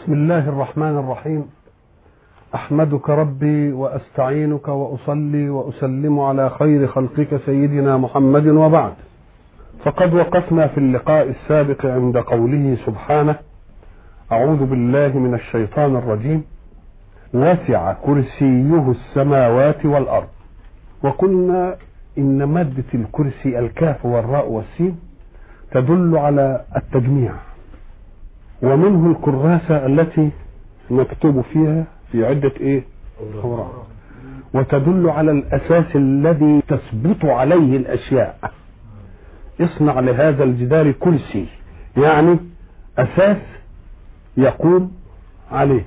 بسم الله الرحمن الرحيم احمدك ربي واستعينك واصلي واسلم على خير خلقك سيدنا محمد وبعد فقد وقفنا في اللقاء السابق عند قوله سبحانه اعوذ بالله من الشيطان الرجيم وسع كرسيه السماوات والارض وقلنا ان ماده الكرسي الكاف والراء والسين تدل على التجميع ومنه الكراسة التي نكتب فيها في عدة ايه أوراق وتدل على الأساس الذي تثبت عليه الأشياء اصنع لهذا الجدار كرسي يعني أساس يقوم عليه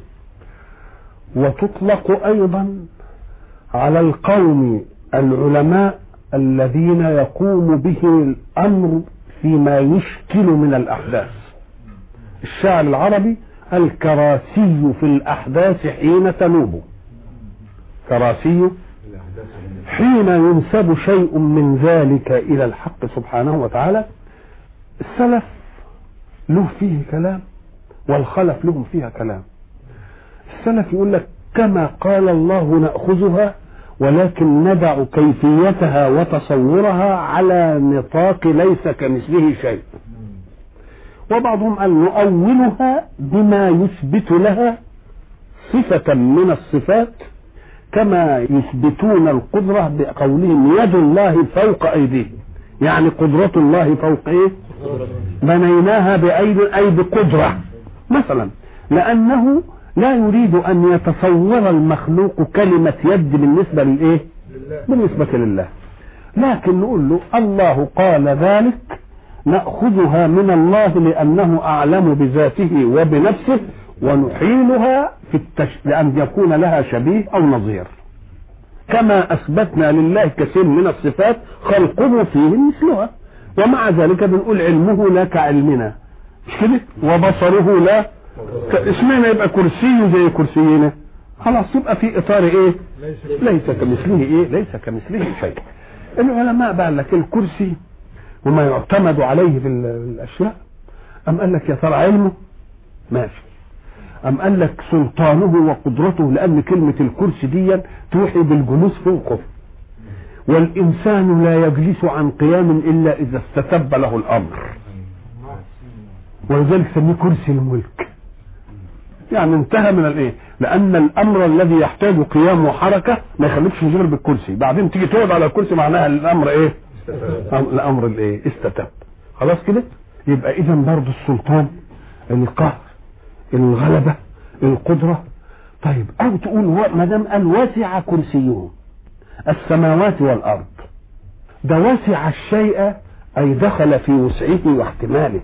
وتطلق أيضا على القوم العلماء الذين يقوم به الأمر فيما يشكل من الأحداث الشاعر العربي الكراسي في الأحداث حين تنوب كراسي حين ينسب شيء من ذلك إلى الحق سبحانه وتعالى السلف له فيه كلام والخلف لهم فيها كلام السلف يقول لك كما قال الله نأخذها ولكن ندع كيفيتها وتصورها على نطاق ليس كمثله شيء وبعضهم قال نؤولها بما يثبت لها صفة من الصفات كما يثبتون القدرة بقولهم يد الله فوق أيديهم يعني قدرة الله فوق إيه بنيناها بأيد أي بقدرة مثلا لأنه لا يريد أن يتصور المخلوق كلمة يد بالنسبة للإيه بالنسبة لله لكن نقول له الله قال ذلك نأخذها من الله لأنه أعلم بذاته وبنفسه ونحيلها في التش... لأن يكون لها شبيه أو نظير كما أثبتنا لله كثير من الصفات خلقه فيه مثلها ومع ذلك بنقول علمه لا كعلمنا مش كده وبصره لا اشمعنى يبقى كرسي زي كرسينا خلاص يبقى في اطار ايه ليس كمثله ايه ليس كمثله شيء العلماء بقى لك الكرسي وما يعتمد عليه في الاشياء ام قال لك يا ترى علمه ماشي ام قال لك سلطانه وقدرته لان كلمه الكرسي دي توحي بالجلوس فوقه والانسان لا يجلس عن قيام الا اذا استتب له الامر ولذلك سميه كرسي الملك يعني انتهى من الايه لان الامر الذي يحتاج قيام وحركه ما يخليكش تشغل بالكرسي بعدين تيجي تقعد على الكرسي معناها الامر ايه الامر الايه استتب خلاص كده يبقى اذا برضه السلطان القهر الغلبه القدره طيب او تقول ما دام قال وسع كرسيه السماوات والارض ده وسع الشيء اي دخل في وسعه واحتماله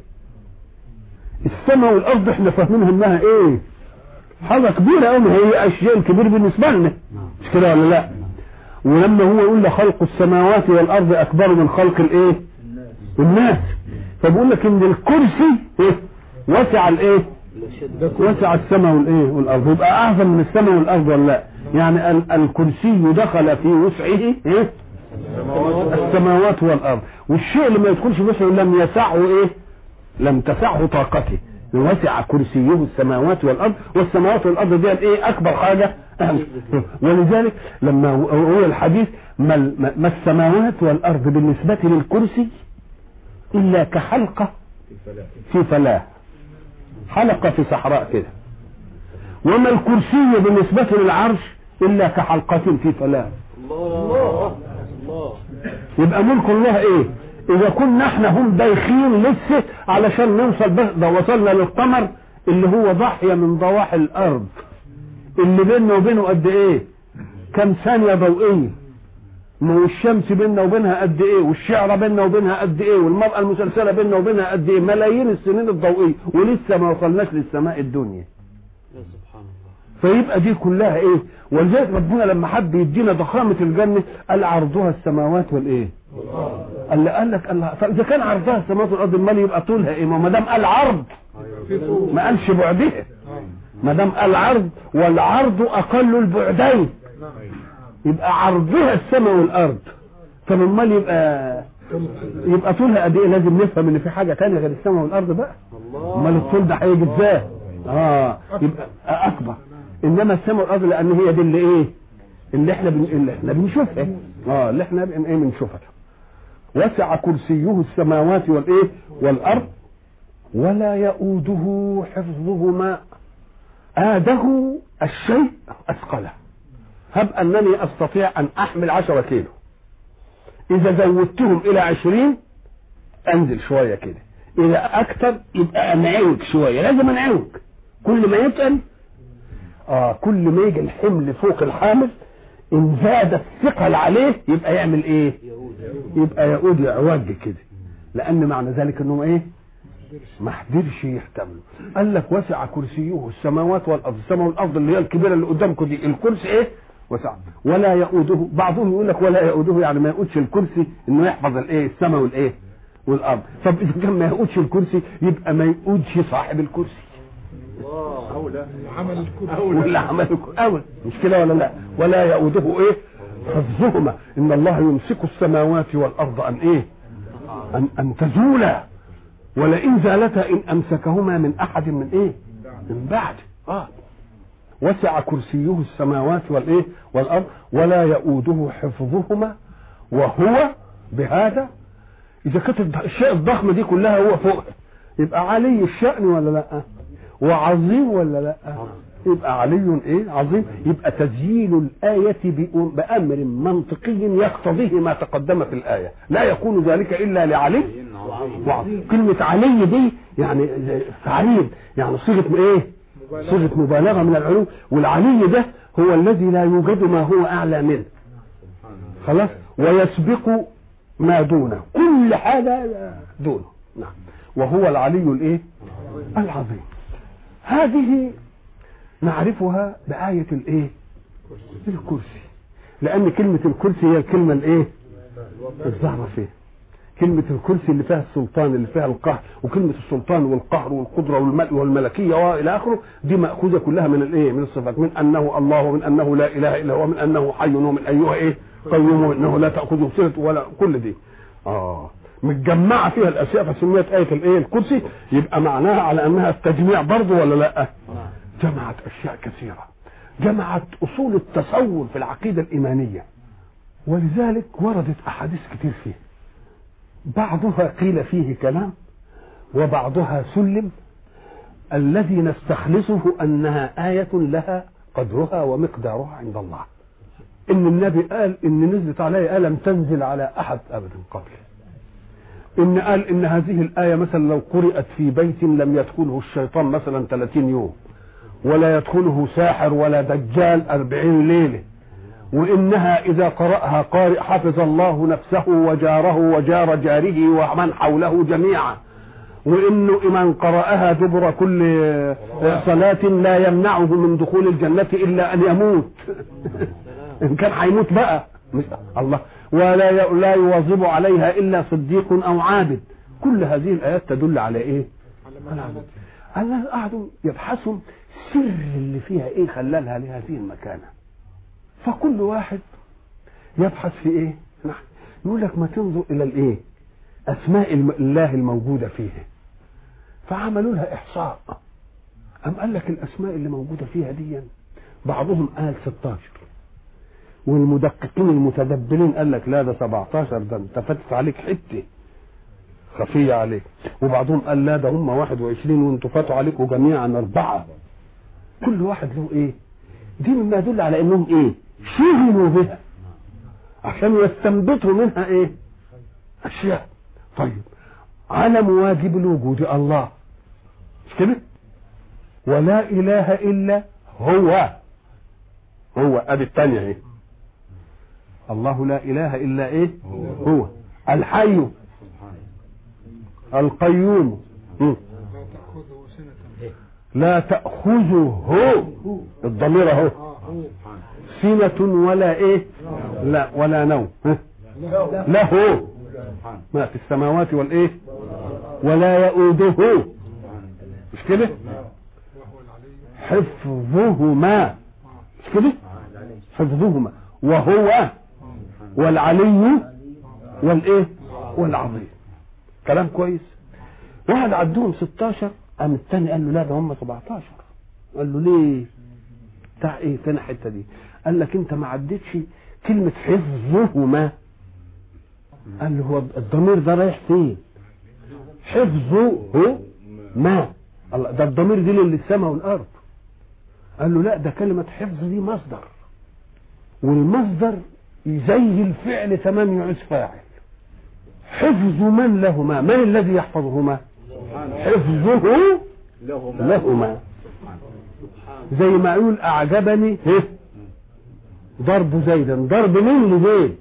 السماء والارض احنا فاهمينها انها ايه حاجه كبيره قوي هي اشياء كبير بالنسبه لنا مش كده ولا لا ولما هو يقول لخلق السماوات والارض اكبر من خلق الايه الناس فبيقول لك ان الكرسي ايه وسع الايه وسع السماء والايه والارض يبقى اعظم من السماء والارض ولا لا يعني الكرسي دخل في وسعه ايه السماوات والارض والشيء اللي ما يدخلش في وسعه لم يسعه ايه لم تسعه طاقته وسع كرسيه السماوات والارض والسماوات والارض دي ايه اكبر حاجه ولذلك لما هو الحديث ما, ما السماوات والارض بالنسبه للكرسي الا كحلقه في فلاه حلقه في صحراء كده وما الكرسي بالنسبه للعرش الا كحلقه في فلاه الله الله يبقى ملك الله ايه اذا كنا احنا هم دايخين لسه علشان نوصل بس ده وصلنا للقمر اللي هو ضاحيه من ضواحي الارض اللي بيننا وبينه قد ايه كم ثانيه ضوئيه والشمس بيننا وبينها قد ايه والشعرة بيننا وبينها قد ايه والمرأة المسلسلة بيننا وبينها قد ايه ملايين السنين الضوئية ولسه ما وصلناش للسماء الدنيا فيبقى دي كلها ايه ولذلك ربنا لما حب يدينا ضخامة الجنة قال عرضها السماوات والايه قال قال لك الله فاذا كان عرضها السماوات والارض امال يبقى طولها ايه ما دام قال عرض ما قالش بعدها ما دام قال عرض والعرض اقل البعدين يبقى عرضها السماء والارض طب امال يبقى يبقى طولها قد ايه لازم نفهم ان في حاجه ثانيه غير السماء والارض بقى امال الطول ده هيجي ازاي اه يبقى اكبر انما السماء والارض لان هي دي اللي ايه اللي احنا بن... اللي احنا بنشوفها اه اللي احنا بن... ايه بنشوفها وسع كرسيه السماوات والايه والارض ولا يؤوده حفظهما آده الشيء أثقله هب أنني أستطيع أن أحمل عشرة كيلو إذا زودتهم إلى عشرين أنزل شوية كده إذا أكثر يبقى أنعوج شوية لازم أنعوج كل ما يتقل آه كل ما يجي الحمل فوق الحامل إن زاد الثقل عليه يبقى يعمل إيه؟ يبقى يعود يعوج كده لأن معنى ذلك إنه إيه؟ ما قدرش يحتمله قال لك وسع كرسيه السماوات والارض السماء والارض اللي هي الكبيره اللي قدامكم دي الكرسي ايه وسع ولا يؤوده بعضهم يقول لك ولا يؤوده يعني ما يؤودش الكرسي انه يحفظ الايه السماء والايه والارض طب اذا كان ما يؤودش الكرسي يبقى ما يؤودش صاحب الكرسي أولى عمل الكرسي ولا عمل الكرسي اول مش كده ولا لا ولا يؤوده ايه حفظهما ان الله يمسك السماوات والارض ان ايه ان ان تزولا ولئن زالتا ان امسكهما من احد من ايه من بعد اه وسع كرسيه السماوات والايه والارض ولا يؤوده حفظهما وهو بهذا اذا كانت الشيء الضخمه دي كلها هو فوق يبقى علي الشأن ولا لا وعظيم ولا لا يبقى علي ايه عظيم يبقى تزيين الآية بأم- بأمر منطقي يقتضيه ما تقدم في الآية لا يكون ذلك إلا لعلي وعظيم كلمة علي دي يعني تعريض يعني صيغة ايه صيغة مبالغة من العلو والعلي ده هو الذي لا يوجد ما هو أعلى منه خلاص ويسبق ما دونه كل حاجة دونه نعم وهو العلي الايه العظيم هذه نعرفها بآية الايه الكرسي لأن كلمة الكرسي هي الكلمة الايه الظاهرة فيه كلمة الكرسي اللي فيها السلطان اللي فيها القهر وكلمة السلطان والقهر والقدرة والملء والملكية وإلى آخره دي مأخوذة كلها من الإيه؟ من الصفات من أنه الله ومن أنه لا إله إلا هو ومن أنه حي ومن أيها إيه؟ قيوم وأنه لا تأخذه سنة ولا كل دي آه متجمعة فيها الأشياء فسميت آية الإيه؟ الكرسي يبقى معناها على أنها التجميع برضه ولا لأ؟ جمعت أشياء كثيرة جمعت أصول التصور في العقيدة الإيمانية ولذلك وردت أحاديث كتير فيه بعضها قيل فيه كلام وبعضها سلم الذي نستخلصه انها آية لها قدرها ومقدارها عند الله ان النبي قال ان نزلت عليه آية لم تنزل على احد ابدا قبل ان قال ان هذه الآية مثلا لو قرأت في بيت لم يدخله الشيطان مثلا 30 يوم ولا يدخله ساحر ولا دجال أربعين ليلة وإنها إذا قرأها قارئ حفظ الله نفسه وجاره وجار جاره ومن حوله جميعا وإنه من قرأها دبر كل صلاة لا يمنعه من دخول الجنة إلا أن يموت إن كان هيموت بقى مش الله ولا ي- لا يواظب عليها إلا صديق أو عابد كل هذه الآيات تدل على إيه؟ على عبد. الناس قعدوا يبحثوا سر اللي فيها إيه خلالها لهذه المكانة فكل واحد يبحث في ايه نعم يقول لك ما تنظر الى الايه اسماء الم- الله الموجوده فيه فعملوا لها احصاء ام قال لك الاسماء اللي موجوده فيها دي بعضهم قال 16 والمدققين المتدبرين قال لك لا ده 17 ده انت فاتت عليك حته خفيه عليك وبعضهم قال لا ده هم 21 وانتوا فاتوا عليكم جميعا اربعه كل واحد له ايه دي مما يدل على انهم ايه شغلوا بها عشان يستنبطوا منها ايه اشياء طيب علم واجب الوجود الله مش كده ولا اله الا هو هو ادي الثانيه ايه الله لا اله الا ايه هو الحي القيوم م. لا لا تأخذه سنة تأخذه الضمير اهو آه هو سنة ولا ايه لا ولا نوم ها؟ لا له ما في السماوات والايه ولا يؤوده مش كده وهو العلي حفظهما مش كده حفظهما وهو والعلي والايه والعظيم كلام كويس واحد عدهم 16 قام الثاني قال له لا ده هم 17 قال له ليه بتاع ايه فين الحته دي قال لك انت ما عدتش كلمه حفظهما قال له هو الضمير ده رايح فين حفظه ما الله ده الضمير دي للسماء والارض قال له لا ده كلمه حفظ دي مصدر والمصدر زي الفعل تمام يعوز فاعل حفظ من لهما من الذي يحفظهما حفظه لهما لهما زي ما يقول اعجبني إيه؟ ضرب زيدا ضرب مين لزيد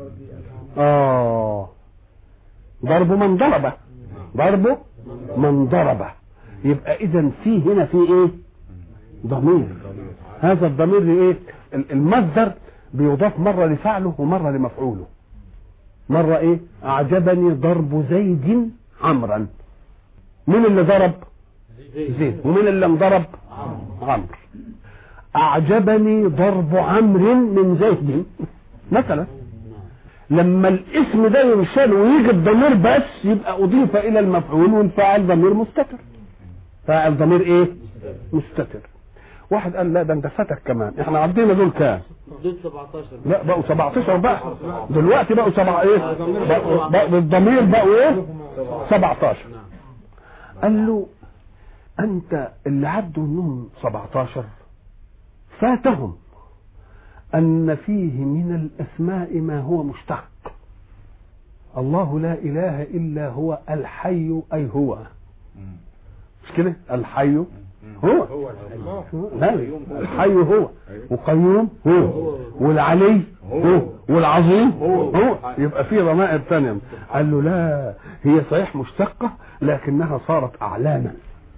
اه ضرب من ضربه ضرب من ضربه يبقى اذا في هنا في ايه ضمير هذا الضمير ايه ال- المصدر بيضاف مره لفعله ومره لمفعوله مره ايه اعجبني ضرب زيد عمرا مين اللي ضرب زيد ومين اللي انضرب عمرو اعجبني ضرب عمرو من زيد مثلا لما الاسم ده ينشال ويجي الضمير بس يبقى اضيف الى المفعول والفاعل ضمير مستتر فاعل ضمير ايه مستتر واحد قال لا ده انت فاتك كمان احنا عدينا دول كام ضد 17 لا بقوا 17 بقى دلوقتي بقوا سبعة ايه بقوا بقوا بالضمير بقوا ايه 17 قال له انت اللي عدوا انهم 17 فاتهم ان فيه من الاسماء ما هو مشتق الله لا اله الا هو الحي اي هو مش كده الحي هو لا الحي هو وقيوم هو والعلي هو والعظيم هو يبقى في ضمائر ثانيه قال له لا هي صحيح مشتقه لكنها صارت اعلاما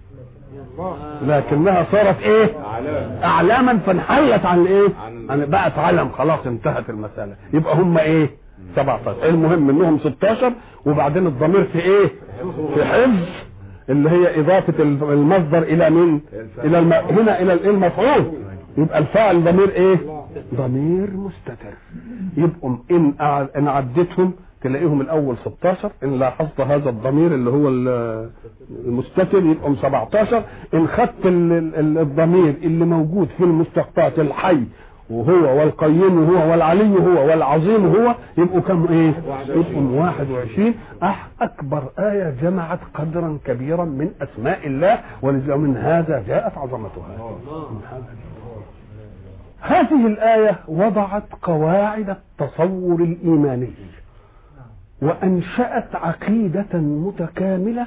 لكنها صارت ايه اعلاما فانحلت عن ايه عن بقت علم خلاص انتهت المساله يبقى هم ايه 17 المهم انهم 16 وبعدين الضمير في ايه في حفظ اللي هي اضافه المصدر الى مين الى الم... هنا الى المفعول يبقى الفاعل ضمير ايه ضمير مستتر يبقوا ان أع- ان عدتهم تلاقيهم الاول 16 ان لاحظت هذا الضمير اللي هو ال- المستتر يبقوا 17 ان خدت ال- ال- الضمير اللي موجود في المستقطعات الحي وهو والقيم هو والعلي هو والعظيم هو يبقوا كم ايه يبقوا 21 أح اكبر آية جمعت قدرا كبيرا من اسماء الله ومن هذا جاءت عظمتها هذه الآية وضعت قواعد التصور الإيماني وأنشأت عقيدة متكاملة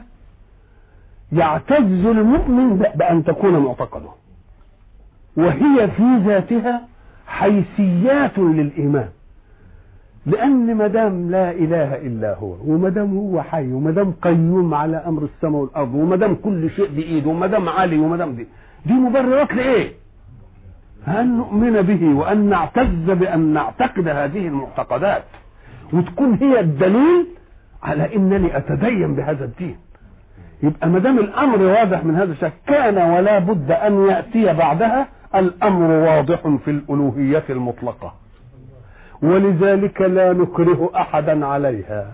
يعتز المؤمن ب- بأن تكون معتقده وهي في ذاتها حيثيات للإيمان لأن ما دام لا إله إلا هو وما دام هو حي وما دام قيوم على أمر السماء والأرض وما دام كل شيء بإيده وما دام عالي وما دام دي دي مبررات لإيه؟ أن نؤمن به وأن نعتز بأن نعتقد هذه المعتقدات وتكون هي الدليل على أنني أتدين بهذا الدين يبقى ما دام الأمر واضح من هذا الشكل كان ولا بد أن يأتي بعدها الأمر واضح في الألوهية المطلقة ولذلك لا نكره أحدا عليها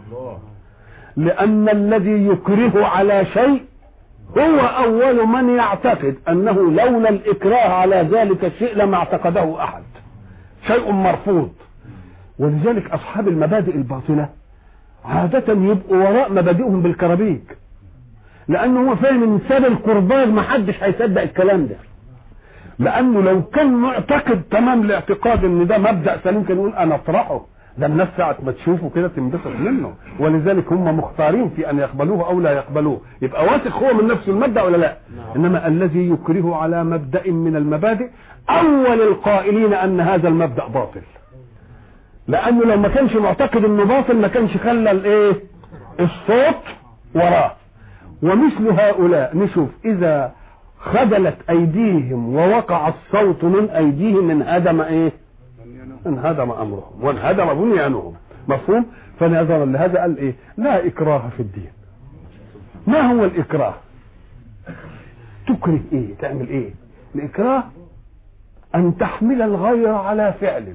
لأن الذي يكره على شيء هو أول من يعتقد أنه لولا الإكراه على ذلك الشيء لما اعتقده أحد شيء مرفوض ولذلك أصحاب المبادئ الباطلة عادة يبقوا وراء مبادئهم بالكرابيج لأنه هو فاهم إن ساب القربان ما حدش هيصدق الكلام ده لأنه لو كان معتقد تمام الاعتقاد إن ده مبدأ سليم كان يقول أنا أطرحه ده الناس ساعة ما تشوفه كده تنبسط منه ولذلك هم مختارين في أن يقبلوه أو لا يقبلوه يبقى واثق هو من نفس المبدأ ولا لا إنما الذي يكره على مبدأ من المبادئ أول القائلين أن هذا المبدأ باطل لأنه لو ما كانش معتقد إنه باطل ما كانش خلى الإيه الصوت وراه ومثل هؤلاء نشوف إذا خذلت أيديهم ووقع الصوت من أيديهم انهدم إيه انهدم امرهم وانهدم بنيانهم مفهوم فنظرا لهذا قال ايه لا اكراه في الدين ما هو الاكراه تكره ايه تعمل ايه الاكراه ان تحمل الغير على فعل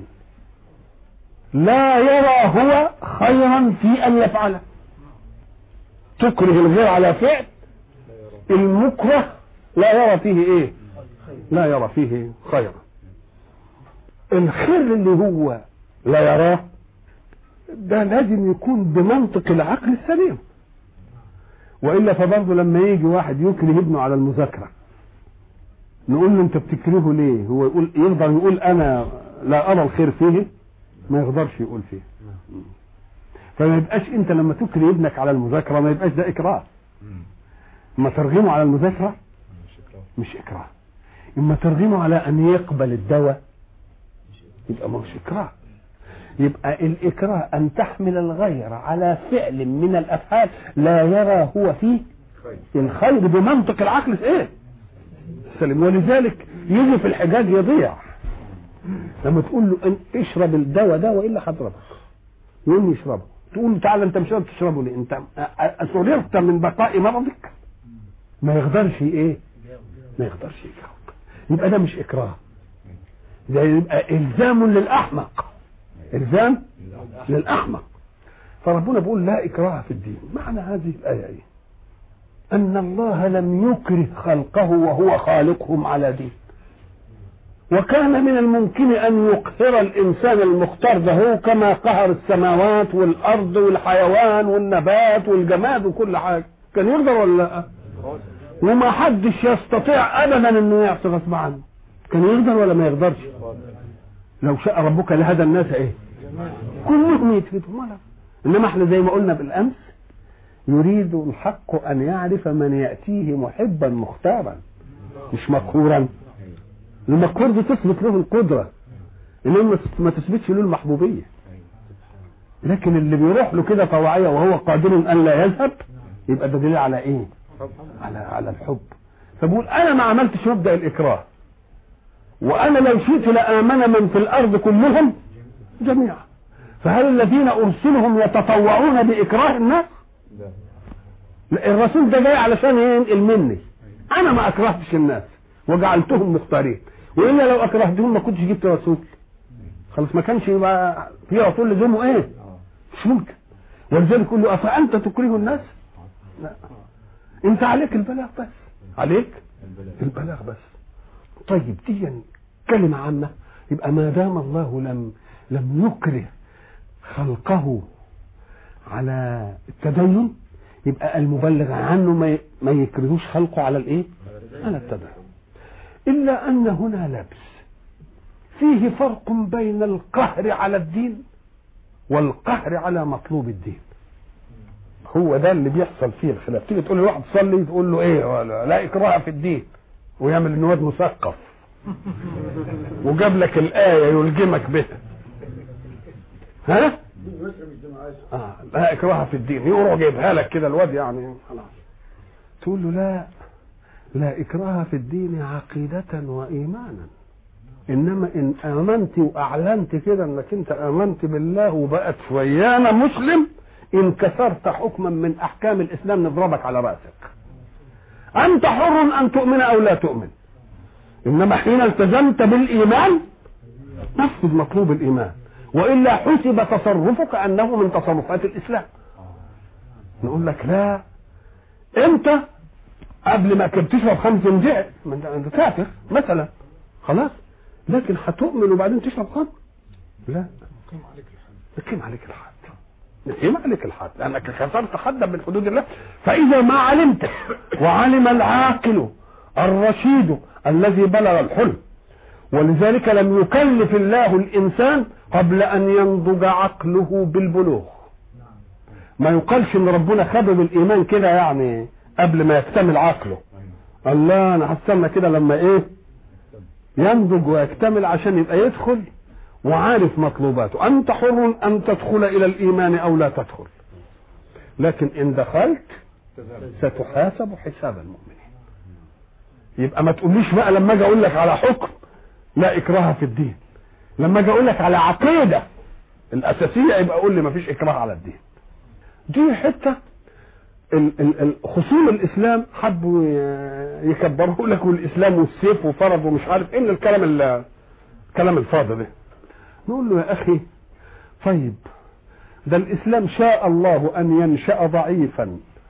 لا يرى هو خيرا في ان يفعله تكره الغير على فعل المكره لا يرى فيه ايه لا يرى فيه خيرا الخير اللي هو لا يراه ده لازم يكون بمنطق العقل السليم والا فبرضه لما يجي واحد يكره ابنه على المذاكره نقول له انت بتكرهه ليه هو يقول يقدر يقول انا لا ارى الخير فيه ما يقدرش يقول فيه فما يبقاش انت لما تكره ابنك على المذاكره ما يبقاش ده اكراه اما ترغمه على المذاكره مش اكراه اما ترغمه على ان يقبل الدواء يبقى ما هوش اكراه يبقى الاكراه ان تحمل الغير على فعل من الافعال لا يرى هو فيه الخير بمنطق العقل ايه سليم ولذلك يجي في الحجاج يضيع لما تقول له ان اشرب الدواء ده والا هضربك يقوم يشربه تقول له تعالى انت مش قادر تشربه ليه انت اسررت من بقاء مرضك ما يقدرش ايه ما يقدرش يجاوب يبقى ده مش اكراه ده يبقى الزام للاحمق الزام للاحمق فربنا بيقول لا اكراه في الدين معنى هذه الايه ايه ان الله لم يكره خلقه وهو خالقهم على دين وكان من الممكن ان يقهر الانسان المختار ده هو كما قهر السماوات والارض والحيوان والنبات والجماد وكل حاجه كان يقدر ولا لا وما حدش يستطيع ابدا انه يعصي غصب عنه كان يقدر ولا ما يقدرش لو شاء ربك لهدى الناس ايه كلهم يتفتوا ولا انما احنا زي ما قلنا بالامس يريد الحق ان يعرف من ياتيه محبا مختارا مش مقهورا المقهور دي تثبت له القدره انما ما تثبتش له المحبوبيه لكن اللي بيروح له كده طوعيه وهو قادر ان لا يذهب يبقى ده دليل على ايه على على الحب فبقول انا ما عملتش مبدا الاكراه وانا لو شئت لامن من في الارض كلهم جميعا فهل الذين ارسلهم يتطوعون باكراه الناس لا الرسول ده جاي علشان ينقل مني انا ما اكرهتش الناس وجعلتهم مختارين والا لو اكرهتهم ما كنتش جبت رسول خلاص ما كانش يبقى في رسول لزومه ايه مش ممكن ولذلك يقول له افانت تكره الناس لا انت عليك البلاغ بس عليك البلاغ بس طيب دي كلمة عامة يبقى ما دام الله لم لم يكره خلقه على التدين يبقى المبلغ عنه ما ما يكرهوش خلقه على الايه؟ على التدين. الا ان هنا لبس فيه فرق بين القهر على الدين والقهر على مطلوب الدين. هو ده اللي بيحصل فيه الخلاف تيجي تقول لواحد صلي تقول له ايه ولا لا اكراه في الدين ويعمل ان واد مثقف وجاب لك الايه يلجمك بها ها آه لا اكراه في الدين يروح جايبها لك كده الواد يعني خلاص تقول له لا لا اكراه في الدين عقيده وايمانا انما ان امنت واعلنت كده انك انت امنت بالله وبقت ويانا مسلم ان كسرت حكما من احكام الاسلام نضربك على راسك انت حر ان تؤمن او لا تؤمن انما حين التزمت بالايمان نفذ مطلوب الايمان والا حسب تصرفك انه من تصرفات الاسلام نقول لك لا انت قبل ما كنت تشرب خمس دقيقة ما انت انت كافر مثلا خلاص لكن هتؤمن وبعدين تشرب خمر لا قيم عليك الحد يقيم عليك الحد يقيم عليك الحد لانك كسرت حدا من حدود الله فاذا ما علمت وعلم العاقل الرشيد الذي بلغ الحلم ولذلك لم يكلف الله الانسان قبل ان ينضج عقله بالبلوغ ما يقالش ان ربنا خده بالايمان كده يعني قبل ما يكتمل عقله الله انا هستنى كده لما ايه ينضج ويكتمل عشان يبقى يدخل وعارف مطلوباته انت حر ان تدخل الى الايمان او لا تدخل لكن ان دخلت ستحاسب حساب المؤمنين يبقى ما تقوليش بقى لما اجي اقول لك على حكم لا اكراه في الدين لما اجي اقول لك على عقيده الاساسيه يبقى قول لي ما فيش اكراه على الدين دي حته ال- ال- ال- خصوم الاسلام حبوا ي- يكبروا لك والاسلام والسيف وفرض ومش عارف ايه من الكلام ال- الكلام الفاضي ده نقول له يا اخي طيب ده الاسلام شاء الله ان ينشا ضعيفا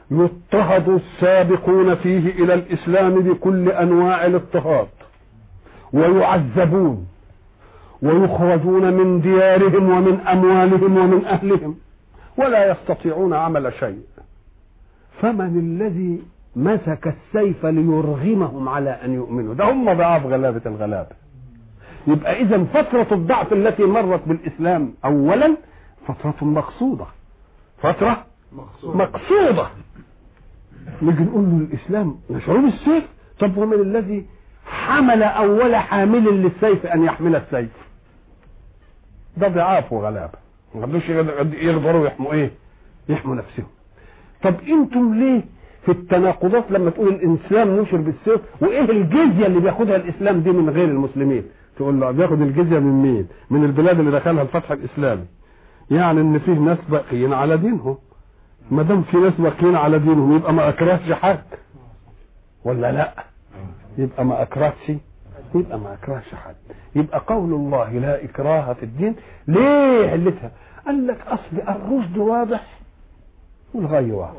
يضطهد السابقون فيه الى الاسلام بكل انواع الاضطهاد ويعذبون ويخرجون من ديارهم ومن اموالهم ومن اهلهم ولا يستطيعون عمل شيء فمن الذي مسك السيف ليرغمهم على ان يؤمنوا ده هم ضعاف غلابه الغلابه يبقى اذا فتره الضعف التي مرت بالاسلام اولا فتره مقصوده فتره مقصوده نيجي نقول له الاسلام نشعر بالسيف طب ومن الذي حمل اول حامل للسيف ان يحمل السيف ده ضعاف وغلابه ما قدروش يقدروا يحموا ايه يحموا نفسهم طب انتم ليه في التناقضات لما تقول الاسلام نشر بالسيف وايه الجزيه اللي بياخدها الاسلام دي من غير المسلمين تقول له بياخد الجزيه من مين من البلاد اللي دخلها الفتح الاسلامي يعني ان فيه ناس باقيين على دينهم ما دام في ناس باقيين على دينهم يبقى ما اكرهش حد ولا لا يبقى ما اكرهش يبقى ما اكرهش حد يبقى قول الله لا اكراه في الدين ليه علتها قال لك اصل الرشد واضح والغي واضح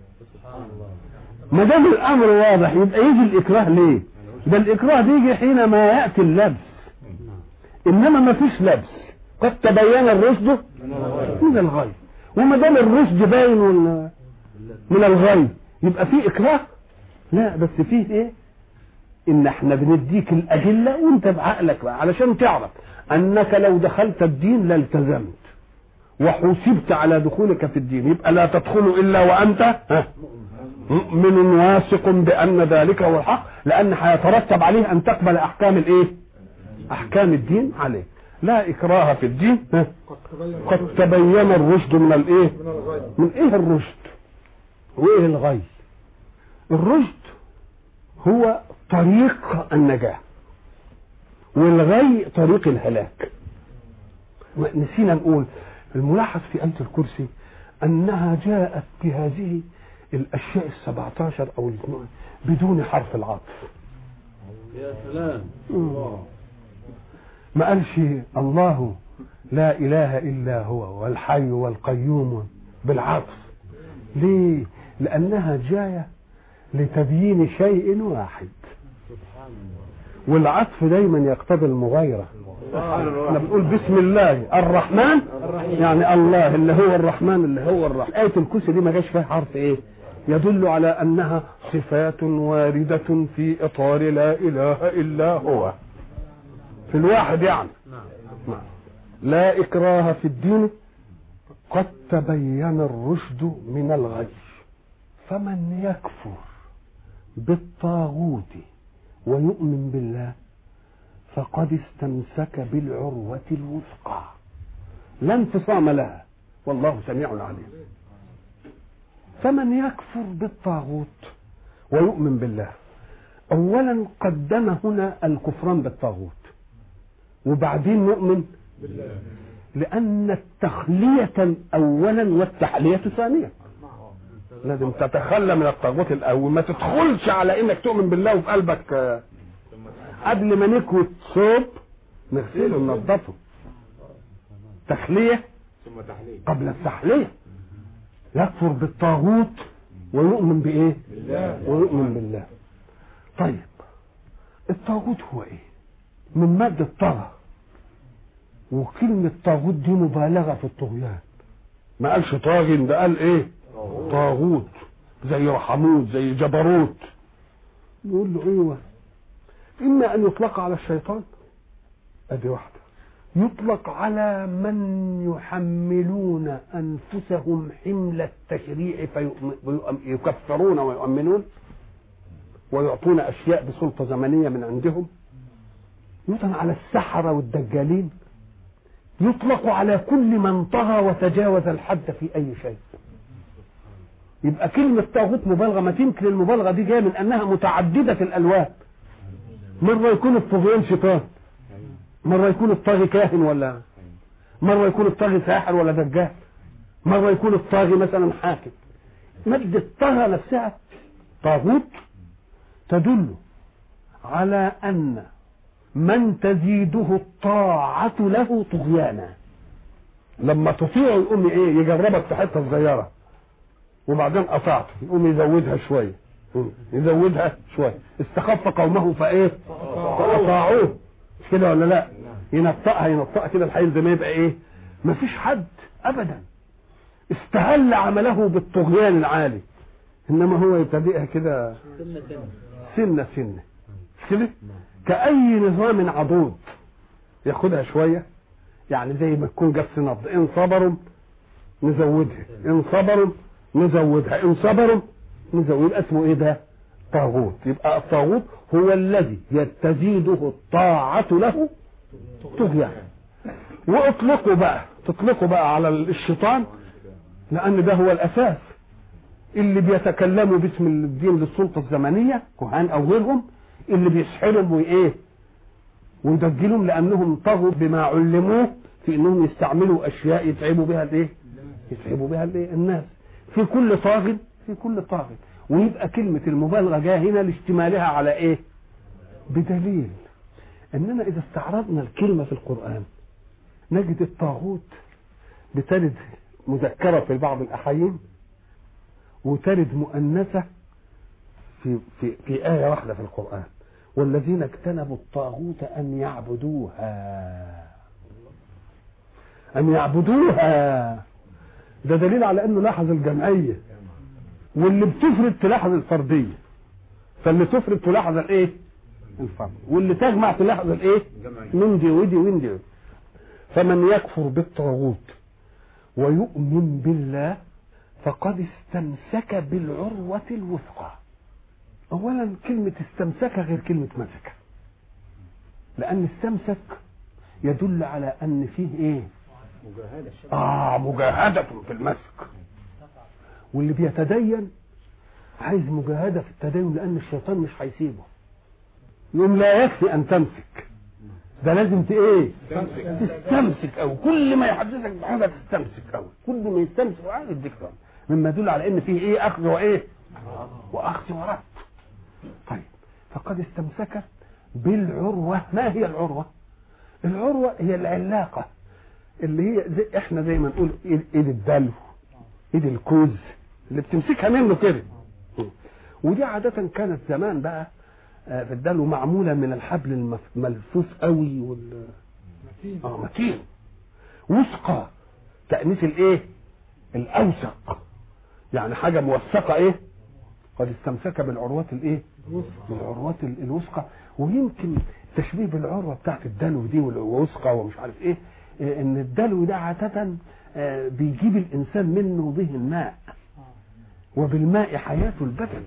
ما دام الامر واضح يبقى يجي الاكراه ليه ده الاكراه بيجي حينما ياتي اللبس انما ما فيش لبس قد تبين الرشد من الغي وما دام الرشد باين من من الغي يبقى في اكراه لا بس فيه ايه ان احنا بنديك الادله وانت بعقلك بقى علشان تعرف انك لو دخلت الدين لالتزمت وحسبت على دخولك في الدين يبقى لا تدخل الا وانت ها مؤمن واثق بان ذلك هو الحق لان هيترتب عليه ان تقبل احكام الايه احكام الدين عليه لا اكراه في الدين ها قد تبين الرشد من الايه من الغي من ايه الرشد وايه الغي الرشد هو طريق النجاة والغي طريق الهلاك نسينا نقول الملاحظ في آية الكرسي أنها جاءت بهذه الأشياء السبعة عشر أو الاثنين بدون حرف العطف يا سلام ما قالش الله لا إله إلا هو والحي والقيوم بالعطف ليه لأنها جاية لتبيين شيء واحد والعطف دايما يقتضي المغايرة احنا بنقول بسم الله الرحمن يعني الله اللي هو الرحمن اللي هو الرحمن آية الكرسي دي ما جاش فيها حرف ايه يدل على انها صفات واردة في اطار لا اله الا هو في الواحد يعني نعم. لا اكراه في الدين قد تبين الرشد من الغي فمن يكفر بالطاغوت ويؤمن بالله فقد استمسك بالعروة الوثقى لا انفصام لها والله سميع عليم فمن يكفر بالطاغوت ويؤمن بالله اولا قدم هنا الكفران بالطاغوت وبعدين نؤمن لان التخلية اولا والتحلية ثانيا لازم تتخلى من الطاغوت الاول ما تدخلش على انك تؤمن بالله وفي قلبك آه، قبل ما نكوي الثوب نغسله وننضفه تخليه ثم تحليل قبل التحليه يكفر بالطاغوت ويؤمن بايه بالله ويؤمن بالله طيب الطاغوت هو ايه من مادة طغى وكلمة طاغوت دي مبالغة في الطغيان ما قالش طاغن ده قال ايه طاغوت زي رحموت زي جبروت يقول له ايوه اما ان يطلق على الشيطان ادي واحده يطلق على من يحملون انفسهم حمل التشريع فيكفرون ويؤمنون ويعطون اشياء بسلطه زمنيه من عندهم يطلق على السحره والدجالين يطلق على كل من طغى وتجاوز الحد في اي شيء يبقى كلمة طاغوت مبالغة ما تمكن المبالغة دي جاية من أنها متعددة الألوان مرة يكون الطغيان شيطان مرة يكون الطاغي كاهن ولا مرة يكون الطاغي ساحر ولا دجال مرة يكون الطاغي مثلا حاكم مادة طغى نفسها طاغوت تدل على أن من تزيده الطاعة له طغيانا لما تطيعه يقوم ايه يجربك في حته صغيره وبعدين قطعت يقوم يزودها شويه يزودها شويه استخف قومه فايه فاطاعوه مش كده ولا لا ينطقها ينطقها كده الحين زي ما يبقى ايه مفيش حد ابدا استهل عمله بالطغيان العالي انما هو يبتدئها كده سنة سنة سنه سنه مش كده كاي نظام عضوض ياخدها شويه يعني زي ما تكون جت نبض ان صبروا نزودها ان صبروا نزودها ان صبروا نزود يبقى اسمه ايه ده طاغوت يبقى الطاغوت هو الذي يتزيده الطاعة له طغيان واطلقوا بقى تطلقوا بقى على الشيطان لان ده هو الاساس اللي بيتكلموا باسم الدين للسلطة الزمنية كهان او غيرهم اللي بيسحرهم وايه ويدجلهم لانهم طغوا بما علموه في انهم يستعملوا اشياء يتعبوا بها الايه يتعبوا بها الايه الناس في كل طاغ في كل طاغ ويبقى كلمة المبالغة جاية هنا لاشتمالها على ايه بدليل اننا اذا استعرضنا الكلمة في القرآن نجد الطاغوت بترد مذكرة في بعض الأحايين وترد مؤنثة في في في آية واحدة في القرآن والذين اجتنبوا الطاغوت أن يعبدوها أن يعبدوها ده دليل على أنه لاحظ الجمعية واللي بتفرد تلاحظ الفردية فاللي تفرد تلاحظ الايه الفرد واللي تجمع تلاحظ الايه من دي ودي وين دي فمن يكفر بالطاغوت ويؤمن بالله فقد استمسك بالعروة الوثقى اولا كلمة استمسك غير كلمة مسك لان استمسك يدل على ان فيه ايه اه مجاهدة في المسك واللي بيتدين عايز مجاهدة في التدين لان الشيطان مش هيسيبه يقوم لا يكفي ان تمسك ده لازم ت ايه تستمسك او كل ما يحدثك بحاجه تستمسك او كل ما يستمسك بحاجه يديك رد. مما يدل على ان فيه ايه اخذ وايه واخذ ورد طيب فقد استمسك بالعروه ما هي العروه العروه هي العلاقه اللي هي زي احنا زي ما نقول ايد إيد الدلو ايد الكوز اللي بتمسكها منه كده ودي عاده كانت زمان بقى آه، في الدلو معموله من الحبل المف- الملفوف قوي وال متين اه متين وثقة تأنيث الايه الاوثق يعني حاجة موثقة ايه قد استمسك بالعروات الايه بالعروات ال- الوثقة ويمكن تشبيه بالعروة بتاعت الدلو دي والوثقة ومش عارف ايه إيه، ان الدلو ده عادة آه، بيجيب الانسان منه به الماء وبالماء حياة البدن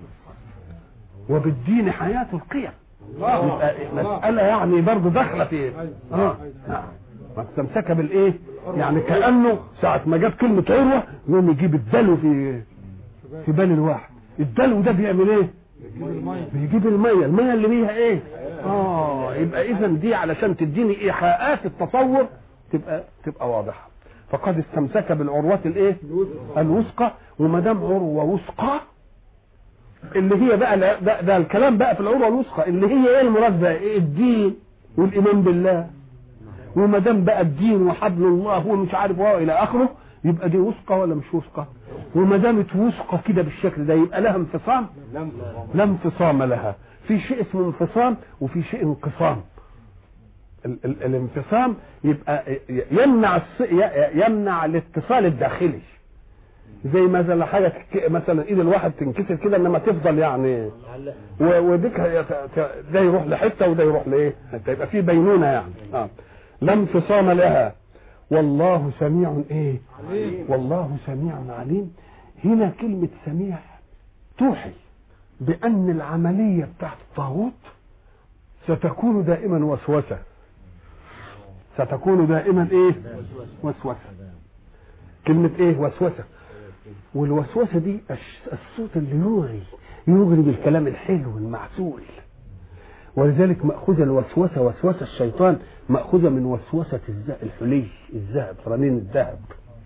وبالدين حياة القيم يبقى مسألة يعني برضه داخلة في أيوة. اه أيوة. نعم واستمسك بالايه يعني كانه ساعه ما جاب كلمه عروه يقوم يجيب الدلو في في بال الواحد الدلو ده بيعمل ايه يجيب المية بيجيب الميه الميه اللي بيها ايه اه يبقى اذا دي علشان تديني ايحاءات التصور تبقى تبقى واضحه فقد استمسك بالعروه الايه الوثقى وما دام عروه وثقى اللي هي بقى لا- ده, ده الكلام بقى في العروه الوثقى اللي هي ايه المراد بقى إيه الدين والايمان بالله وما دام بقى الدين وحبل الله ومش عارف هو الى اخره يبقى دي وثقه ولا مش وثقه وما دامت وثقه كده بالشكل ده يبقى لها انفصام لا انفصام لها في شيء اسمه انفصام وفي شيء انقسام ال- ال- الانفصام يبقى ي- يمنع الص- ي- يمنع الاتصال الداخلي زي مثلا حاجه تك- مثلا ايد الواحد تنكسر كده انما تفضل يعني علق و- وديك يت- ت- ده يروح لحته وده يروح لايه حته يبقى في بينونه يعني اه لا انفصام لها والله سميع ايه عليم. والله سميع عليم هنا كلمه سميع توحي بان العمليه بتاعت الطاغوت ستكون دائما وسوسه ستكون دائما ايه وسوسه كلمه ايه وسوسه والوسوسه دي الش- الصوت اللي يغري يغري بالكلام الحلو المعسول ولذلك مأخوذة الوسوسة وسوسة الشيطان مأخوذة من وسوسة الز- الحلي الذهب فرنين الذهب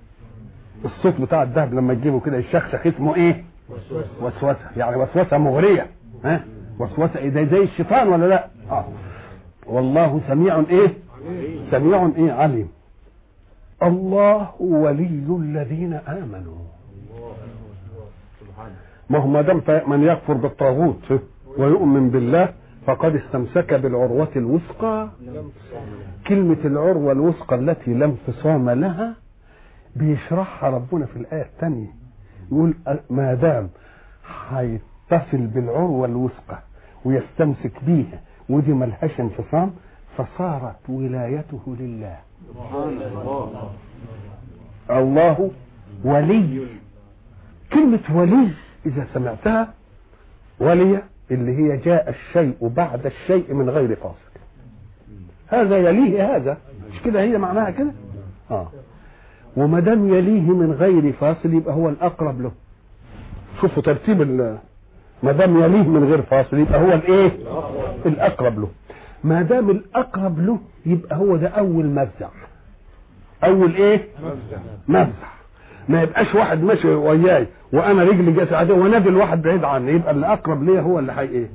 الصوت بتاع الذهب لما تجيبه كده الشخشخ اسمه ايه وسوسة يعني وسوسة مغرية ها وسوسة ايه ده زي الشيطان ولا لا اه والله سميع ايه سميع ايه عليم الله ولي الذين امنوا ما هو ما دام ف- من يكفر بالطاغوت ويؤمن بالله فقد استمسك بالعروة الوثقى كلمة العروة الوثقى التي لا انفصام لها بيشرحها ربنا في الآية الثانية يقول أ- ما دام هيتصل بالعروة الوثقى ويستمسك بيها ودي ملهاش انفصام فصارت ولايته لله سبحان الله الله ولي كلمة ولي إذا سمعتها ولي اللي هي جاء الشيء بعد الشيء من غير فاصل هذا يليه هذا مش كده هي معناها كده اه وما دام يليه من غير فاصل يبقى هو الأقرب له شوفوا ترتيب ال- ما دام يليه من غير فاصل يبقى هو الايه الأقرب له ما دام الأقرب له يبقى هو ده أول مفزع أول ايه مفزع ما يبقاش واحد ماشي وياي وانا رجلي جت عاديه ونادي الواحد بعيد عني يبقى اللي اقرب ليا هو اللي حي ايه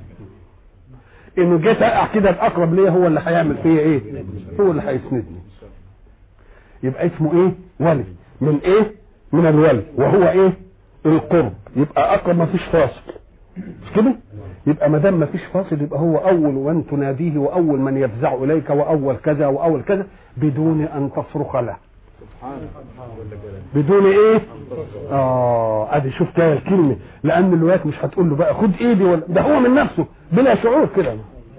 انه جيت اقع كده الاقرب ليا هو اللي هيعمل فيا ايه هو اللي هيسندني يبقى اسمه ايه ولي من ايه من الولي وهو ايه القرب يبقى اقرب ما فيش فاصل مش كده يبقى ما دام ما فيش فاصل يبقى هو اول من تناديه واول من يفزع اليك واول كذا واول كذا بدون ان تصرخ له بدون ايه اه ادي شفت هي الكلمه لان الوقت مش هتقول له بقى خد ايدي ولا ده هو من نفسه بلا شعور كده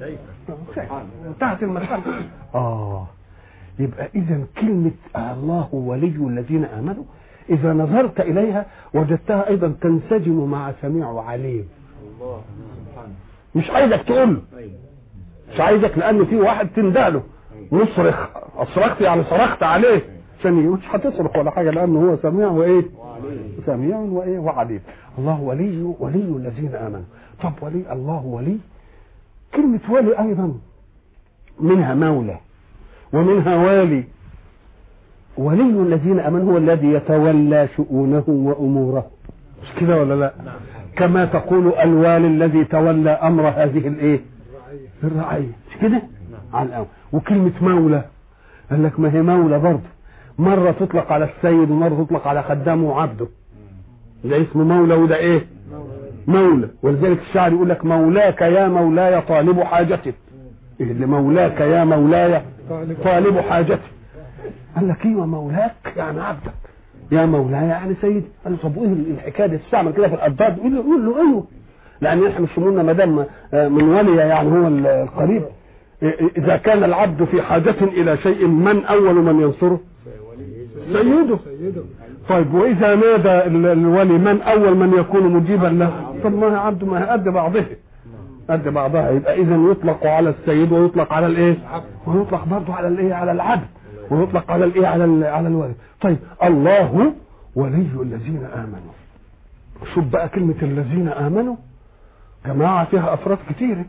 انتهت المساله اه يبقى اذا كلمه الله ولي الذين امنوا اذا نظرت اليها وجدتها ايضا تنسجم مع سميع وعليم الله سبحانه مش عايزك تقول له مش عايزك لان في واحد تندهله نصرخ اصرخت يعني صرخت عليه عشان يقول مش هتصرخ ولا حاجه لانه هو سميع وايه سميع وايه وعليم الله ولي ولي الذين امنوا طب ولي الله ولي كلمه ولي ايضا منها مولى ومنها والي ولي الذين امنوا هو الذي يتولى شؤونهم وامورهم مش كده ولا لا كما تقول الوالي الذي تولى امر هذه الايه الرعيه مش كده على الأول وكلمه مولى قال لك ما هي مولى برضه مره تطلق على السيد ومره تطلق على خدامه وعبده ده اسمه مولى وده ايه مولى ولذلك الشاعر يقول لك مولاك يا مولاي طالب حاجتك إيه اللي مولاك يا مولاي طالب حاجتك قال لك ايوه مولاك يعني عبدك يا مولاي يعني سيدي قال له طب وايه الحكايه دي تستعمل كده في الأضداد يقول له يقول له ايوه لان احنا مش قلنا ما دام من ولي يعني هو القريب اذا كان العبد في حاجه الى شيء من اول من ينصره سيده طيب واذا نادى ال- الولي من اول من يكون مجيبا له طب ما هي عبد ما هي قد بعضها قد بعضها يبقى اذا يطلق على السيد ويطلق على الايه ويطلق برضه على الايه على العبد ويطلق على الايه على ال- على الولي طيب الله ولي الذين امنوا شوف بقى كلمه الذين امنوا جماعه فيها افراد كتيره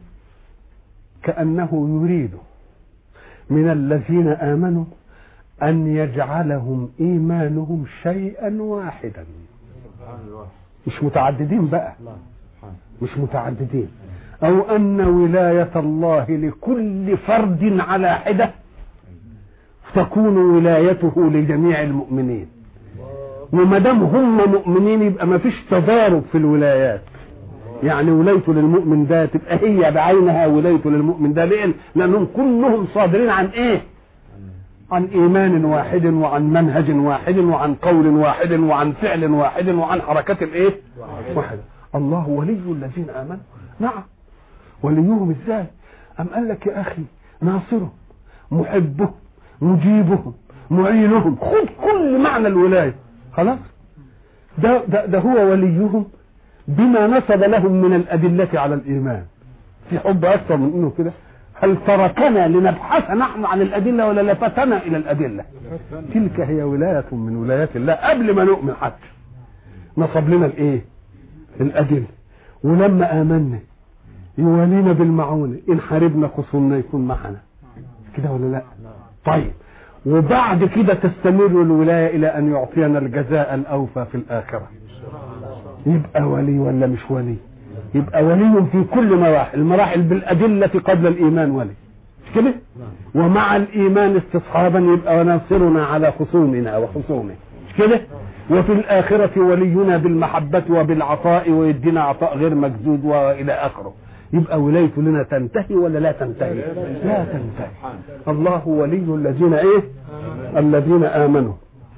كانه يريد من الذين امنوا ان يجعلهم ايمانهم شيئا واحدا سبحان الله مش متعددين بقى سبحان مش متعددين او ان ولايه الله لكل فرد على حده تكون ولايته لجميع المؤمنين وما دام هم مؤمنين يبقى ما فيش تضارب في الولايات يعني ولايته للمؤمن ده تبقى هي بعينها ولايته للمؤمن ده ليه؟ لانهم كلهم صادرين عن ايه عن ايمان واحد وعن منهج واحد وعن قول واحد وعن فعل واحد وعن حركة الايه واحدة الله ولي الذين امنوا نعم وليهم ازاي ام قال لك يا اخي ناصرهم محبهم مجيبهم معينهم خد كل معنى الولايه خلاص ده, ده, ده هو وليهم بما نسب لهم من الأدلة على الإيمان في حب أكثر من إنه كده هل تركنا لنبحث نحن عن الأدلة ولا لفتنا إلى الأدلة تلك هي ولاية من ولايات الله قبل ما نؤمن حتى نصب لنا الإيه الأدلة ولما آمنا يوالينا بالمعونة إن حاربنا خصومنا يكون معنا كده ولا لا طيب وبعد كده تستمر الولاية إلى أن يعطينا الجزاء الأوفى في الآخرة يبقى ولي ولا مش ولي يبقى ولي في كل مراحل المراحل بالأدلة قبل الإيمان ولي مش كده ومع الإيمان استصحابا يبقى وناصرنا على خصومنا وخصومه مش كده وفي الآخرة ولينا بالمحبة وبالعطاء ويدينا عطاء غير مجدود وإلى آخره يبقى ولايته لنا تنتهي ولا لا تنتهي لا تنتهي الله ولي الذين ايه الذين آمنوا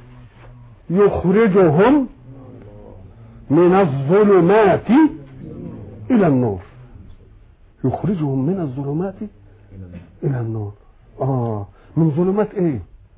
يخرجهم من الظلمات إلى النور يخرجهم من الظلمات إلى النور آه من ظلمات إيه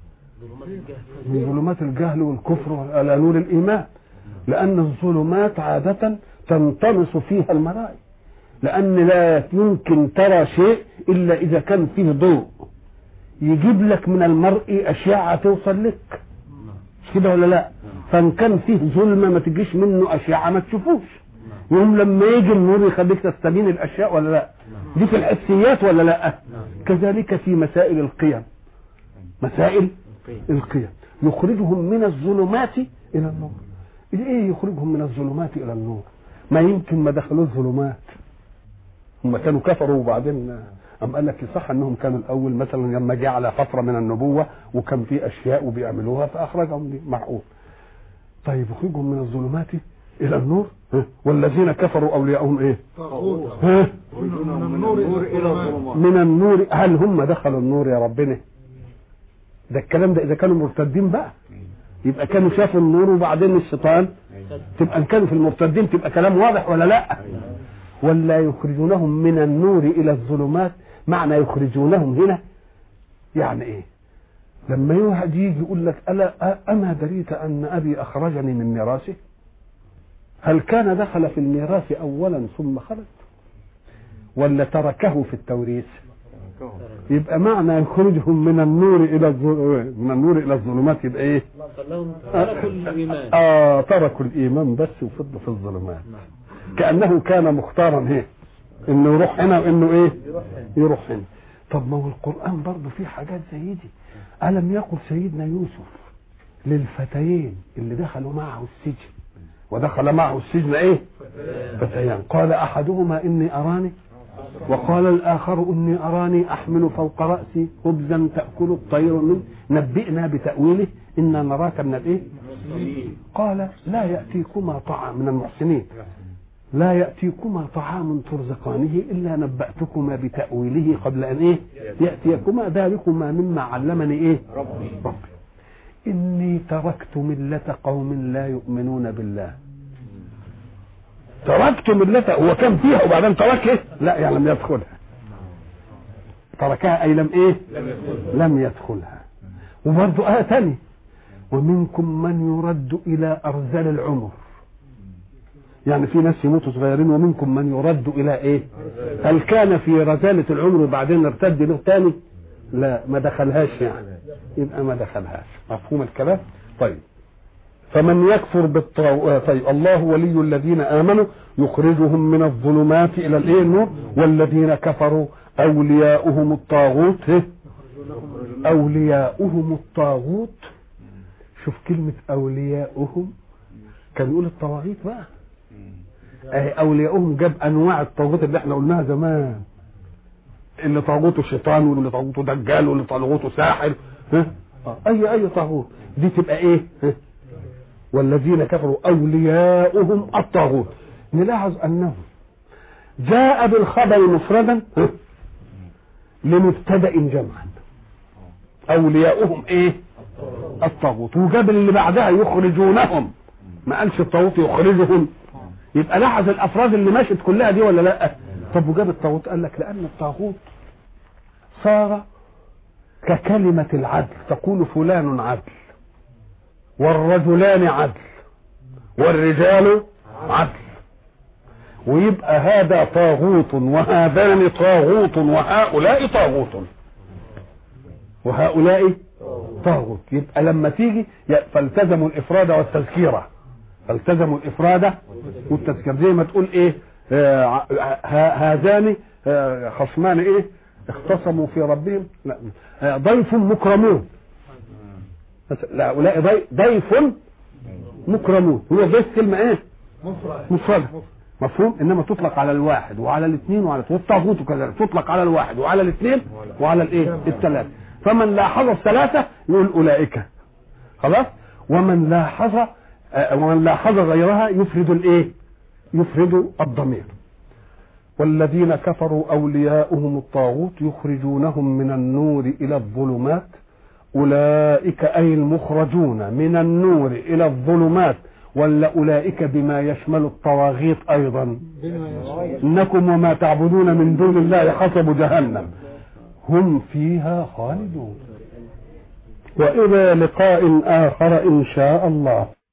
من ظلمات الجهل والكفر إلى نور الإيمان لأن الظلمات عادة تنطمس فيها المرائي لأن لا يمكن ترى شيء إلا إذا كان فيه ضوء يجيب لك من المرء أشعة توصل لك مش كده ولا لا فإن كان فيه ظلمة ما تجيش منه أشعة ما تشوفوش يوم لما يجي النور يخليك تستبين الأشياء ولا لا دي في الحسيات ولا لا كذلك في مسائل القيم مسائل القيم يخرجهم من الظلمات إلى النور ايه يخرجهم من الظلمات الى النور ما يمكن ما دخلوا الظلمات هم كانوا كفروا وبعدين أم قال لك صح انهم كانوا الاول مثلا لما جه على فتره من النبوه وكان في اشياء وبيعملوها فاخرجهم دي معقول طيب يخرجهم من الظلمات الى النور ها؟ والذين كفروا اولياءهم ايه طاغوت ها؟ من النور الى الظلمات من النور هل هم دخلوا النور يا ربنا ده الكلام ده اذا كانوا مرتدين بقى يبقى كانوا شافوا النور وبعدين الشيطان تبقى ان كانوا في المرتدين تبقى كلام واضح ولا لا ولا يخرجونهم من النور الى الظلمات معنى يخرجونهم هنا يعني ايه لما واحد يجي يقول لك الا اما دريت ان ابي اخرجني من ميراثه هل كان دخل في الميراث اولا ثم خرج ولا تركه في التوريث يبقى معنى يخرجهم من النور الى الظل- من النور الى الظلمات يبقى ايه خلاهم تركوا الايمان اه تركوا الايمان بس وفضلوا في الظلمات كانه كان مختارا ايه انه يروح هنا وانه ايه يروح هنا طب ما هو القران برضه فيه حاجات زي دي الم يقل سيدنا يوسف للفتيين اللي دخلوا معه السجن ودخل معه السجن ايه فتيان قال احدهما اني اراني وقال الآخر إني أراني أحمل فوق رأسي خبزا تأكل الطير منه نبئنا بتأويله إنا نراك من الإيه؟ قال لا يأتيكما طعام من المحسنين لا يأتيكما طعام ترزقانه إلا نبأتكما بتأويله قبل أن إيه؟ يأتيكما ذلكما مما علمني إيه؟ ربي ربي إني تركت ملة قوم لا يؤمنون بالله تركت ملته هو كان فيها وبعدين تركها لا يعني لم يدخلها تركها اي لم ايه لم يدخلها وبرضه آية تاني ومنكم من يرد إلى أرذل العمر يعني في ناس يموتوا صغيرين ومنكم من يرد إلى إيه هل كان في رذالة العمر وبعدين ارتد له تاني لا ما دخلهاش يعني يبقى ما دخلهاش مفهوم الكلام طيب فمن يكفر بالطاغوت طيب الله ولي الذين امنوا يخرجهم من الظلمات الى الايه النور والذين كفروا اولياؤهم الطاغوت إيه؟ اولياؤهم الطاغوت شوف كلمة اولياؤهم كان يقول الطواغيت بقى اهي اولياؤهم جاب انواع الطاغوت اللي احنا قلناها زمان اللي طاغوته شيطان واللي طاغوته دجال واللي طاغوته ساحر ها آه، اي اي طاغوت دي تبقى ايه ها؟ والذين كفروا اولياؤهم الطاغوت نلاحظ انه جاء بالخبر مفردا ها؟ لمبتدا جمعا اولياؤهم ايه الطاغوت وجاب اللي بعدها يخرجونهم ما قالش الطاغوت يخرجهم يبقى لاحظ الافراد اللي مشت كلها دي ولا لا طب وجاب الطاغوت قال لك لان الطاغوت صار ككلمة العدل تقول فلان عدل والرجلان عدل والرجال عدل ويبقى هذا طاغوت وهذان طاغوت وهؤلاء طاغوت وهؤلاء طاغوت يبقى لما تيجي ي- فالتزموا الافراد والتذكيره فالتزموا الافراد والتذكير زي ما تقول ايه آه ع- ه- هذان آه خصمان ايه اختصموا في ربهم لا آه ضيف مكرمون بس لا هؤلاء ضي- ضيف مكرمون هو ضيف كلمه ايه مفرد مفردة مفهوم انما تطلق على الواحد وعلى الاثنين وعلى والطاغوت كذلك تطلق على الواحد وعلى الاثنين وعلى الايه الثلاثه فمن لاحظ الثلاثه يقول اولئك خلاص ومن لاحظ آه، ومن لاحظ غيرها يفرد الايه يفرد الضمير والذين كفروا اولياؤهم الطاغوت يخرجونهم من النور الى الظلمات اولئك اي المخرجون من النور الى الظلمات ولا اولئك بما يشمل الطواغيت ايضا بما يشاء انكم وما تعبدون من دون الله حسب جهنم هم فيها خالدون والى لقاء اخر ان شاء الله